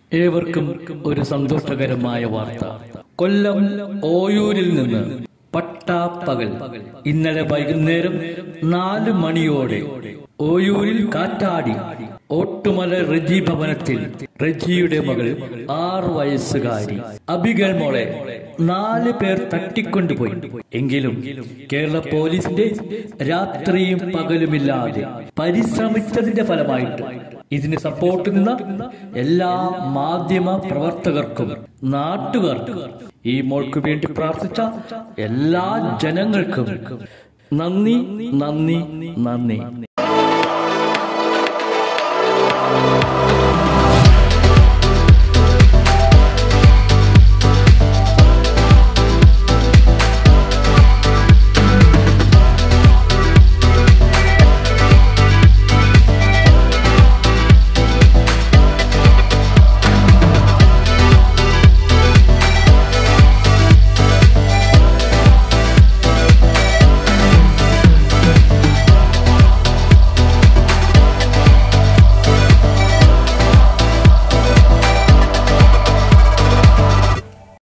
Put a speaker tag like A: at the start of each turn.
A: ഏവർക്കും ഒരു സന്തോഷകരമായ വാർത്ത കൊല്ലം ഓയൂരിൽ നിന്ന് പട്ടാപ്പകൽ ഇന്നലെ വൈകുന്നേരം നാല് മണിയോടെ ഓയൂരിൽ കാറ്റാടി ഓട്ടുമല റെജി ഭവനത്തിൽ റെജിയുടെ മകൾ ആറ് വയസ്സുകാരി അബിഗൽ മോളെ നാല് പേർ തട്ടിക്കൊണ്ടുപോയി എങ്കിലും കേരള പോലീസിന്റെ രാത്രിയും പകലുമില്ലാതെ പരിശ്രമിച്ചതിന്റെ ഫലമായിട്ട് ഇതിന് സപ്പോർട്ട് നിന്ന എല്ലാ മാധ്യമ പ്രവർത്തകർക്കും നാട്ടുകാർക്കും ഈ മോൾക്ക് വേണ്ടി പ്രാർത്ഥിച്ച എല്ലാ ജനങ്ങൾക്കും നന്ദി നന്ദി നന്ദി